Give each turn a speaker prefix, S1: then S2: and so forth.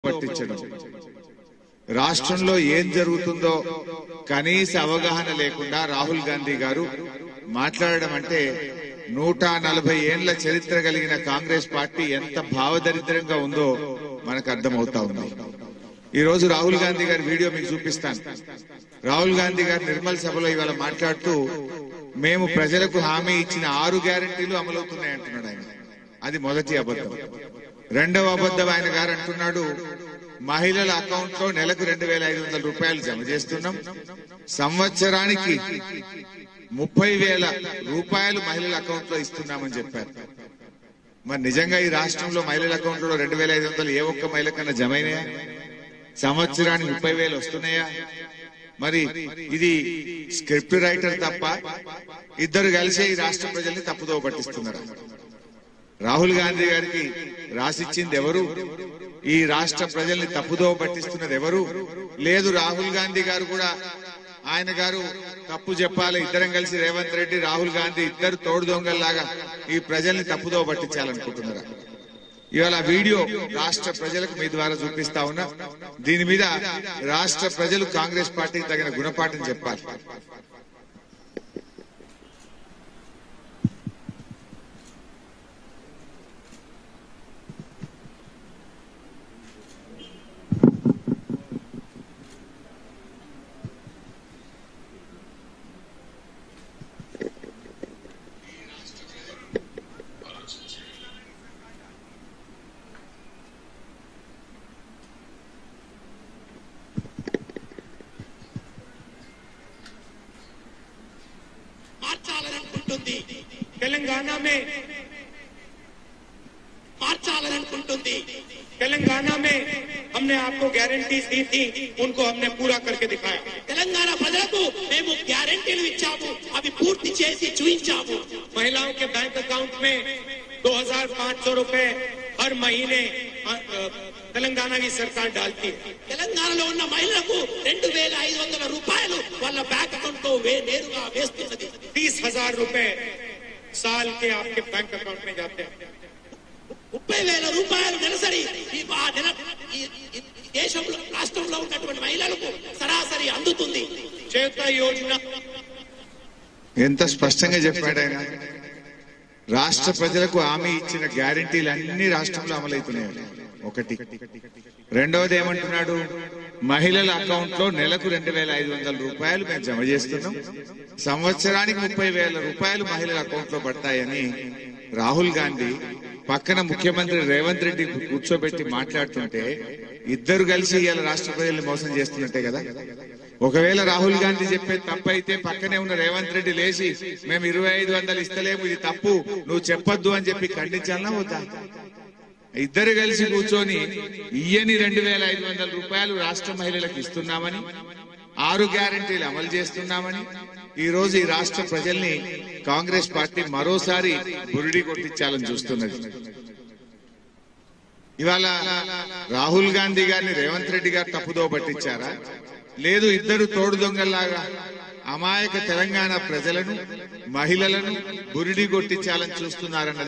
S1: పట్టించడం రాష్ట్రంలో ఏం జరుగుతుందో కనీస అవగాహన లేకుండా రాహుల్ గాంధీ గారు మాట్లాడడం అంటే నూట నలభై ఏండ్ల చరిత్ర కలిగిన కాంగ్రెస్ పార్టీ ఎంత భావదరిద్రంగా ఉందో మనకు అర్థమవుతా ఉంది ఈ రోజు రాహుల్ గాంధీ గారి వీడియో మీకు చూపిస్తాను రాహుల్ గాంధీ గారు నిర్మల్ సభలో ఇవాళ మాట్లాడుతూ మేము ప్రజలకు హామీ ఇచ్చిన ఆరు గ్యారంటీలు అమలవుతున్నాయి అంటున్నాడు ఆయన అది మొదటి అబద్ధం రెండవ అబద్ధం ఆయన గారు అంటున్నాడు మహిళల అకౌంట్ లో నెలకు రెండు వేల ఐదు వందల రూపాయలు జమ చేస్తున్నాం సంవత్సరానికి ముప్పై వేల రూపాయలు మహిళల అకౌంట్ లో ఇస్తున్నామని చెప్పారు మరి నిజంగా ఈ రాష్ట్రంలో మహిళల అకౌంట్ లో రెండు వేల ఐదు వందలు ఏ ఒక్క మహిళ కన్నా జమ అయినాయా సంవత్సరానికి ముప్పై వేలు వస్తున్నాయా మరి ఇది స్క్రిప్ట్ రైటర్ తప్ప ఇద్దరు కలిసే ఈ రాష్ట్ర ప్రజల్ని తప్పుదో పట్టిస్తున్నారు రాహుల్ గాంధీ గారికి రాసిచ్చింది ఎవరు ఈ రాష్ట్ర ప్రజల్ని తప్పుదో పట్టిస్తున్నది ఎవరు లేదు రాహుల్ గాంధీ గారు కూడా ఆయన గారు తప్పు చెప్పాలి ఇద్దరం కలిసి రేవంత్ రెడ్డి రాహుల్ గాంధీ ఇద్దరు తోడు దొంగల్లాగా ఈ ప్రజల్ని తప్పుదో పట్టించాలనుకుంటున్నారా ఇవాళ ఆ వీడియో రాష్ట్ర ప్రజలకు మీ ద్వారా చూపిస్తా ఉన్నా దీని మీద రాష్ట్ర ప్రజలు కాంగ్రెస్ పార్టీకి తగిన గుణపాఠం చెప్పాలి
S2: మార్చాలనుకుంటుంది
S3: तेलंगाना में
S2: మార్చాలనుకుంటుంది
S3: तेलंगाना में हमने आपको गारंटीज दी थी उनको हमने पूरा करके दिखाया
S2: తెలంగాణ ప్రజలకు మేము గ్యారెంటీలు ఇచ్చాము అవి పూర్తి చేసి చూపించాము
S3: महिलाओं के बैंक अकाउंट में 2,500 रुपए हर महीने अ, अ, तेलंगाना की सरकार डालती है
S2: తెలంగాణలో ఉన్న మహిళలకు రెండు వేల ఐదు వందల రూపాయలు వాళ్ళ బ్యాంక్ అకౌంట్ లో వే- నేరుగా వేస్తున్నది
S3: तीस हजार रुपए साल के आपके बैंक अकाउंट में जाते हैं
S2: ముప్పై వేల రూపాయలు నెలసరి మీకు ఆ నెల ఈ ఈ దేశంలో రాష్ట్రంలో ఉన్నటువంటి మహిళలకు సరాసరి అందుతుంది
S3: चेता योजना
S1: ఎంత స్పష్టంగా చెప్పాడు ఆయన రాష్ట్ర ప్రజలకు హామీ ఇచ్చిన గ్యారంటీలు అన్ని రాష్ట్రంలో అమలవుతున్నాయి ఒకటి రెండవది ఏమంటున్నాడు మహిళల అకౌంట్ లో నెలకు రెండు వేల ఐదు వందల రూపాయలు మేము జమ చేస్తున్నాం సంవత్సరానికి ముప్పై వేల రూపాయలు మహిళల అకౌంట్ లో పడతాయని రాహుల్ గాంధీ పక్కన ముఖ్యమంత్రి రేవంత్ రెడ్డి కూర్చోబెట్టి మాట్లాడుతుంటే ఇద్దరు కలిసి ఇవాళ రాష్ట్ర ప్రజల్ని మోసం చేస్తున్నట్టే కదా ఒకవేళ రాహుల్ గాంధీ చెప్పేది తప్పు అయితే పక్కనే ఉన్న రేవంత్ రెడ్డి లేచి మేము ఇరవై ఐదు వందలు ఇస్తలేము ఇది తప్పు నువ్వు చెప్పొద్దు అని చెప్పి ఖండించాలన్నా వద్దా ఇద్దరు కలిసి కూర్చొని ఇయ్యని రెండు వేల ఐదు వందల రూపాయలు రాష్ట్ర మహిళలకు ఇస్తున్నామని ఆరు గ్యారంటీలు అమలు చేస్తున్నామని ఈ రోజు ఈ రాష్ట్ర ప్రజల్ని కాంగ్రెస్ పార్టీ మరోసారి బురిడి కొట్టించాలని చూస్తున్నది ఇవాళ రాహుల్ గాంధీ గారిని రేవంత్ రెడ్డి గారు తప్పుదో పట్టించారా లేదు ఇద్దరు తోడు దొంగల్లాగా అమాయక తెలంగాణ ప్రజలను మహిళలను బురిడి కొట్టించాలని చూస్తున్నారన్నది